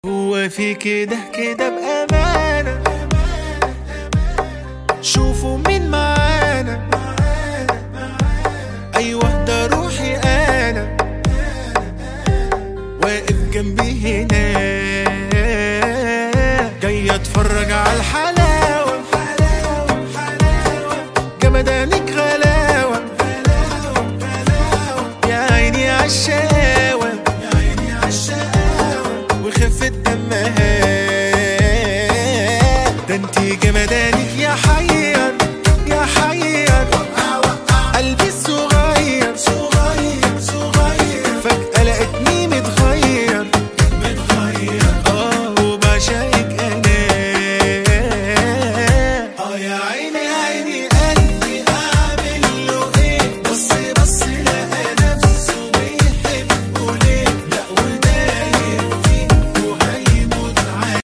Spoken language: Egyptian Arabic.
هو في كده كده بأمانة شوفوا مين معانا أيوة ده روحي أنا واقف جنبي هنا جاي أتفرج على الحلاوة جمدانك غلاوة يا عيني عالشقاوة وخفة دمها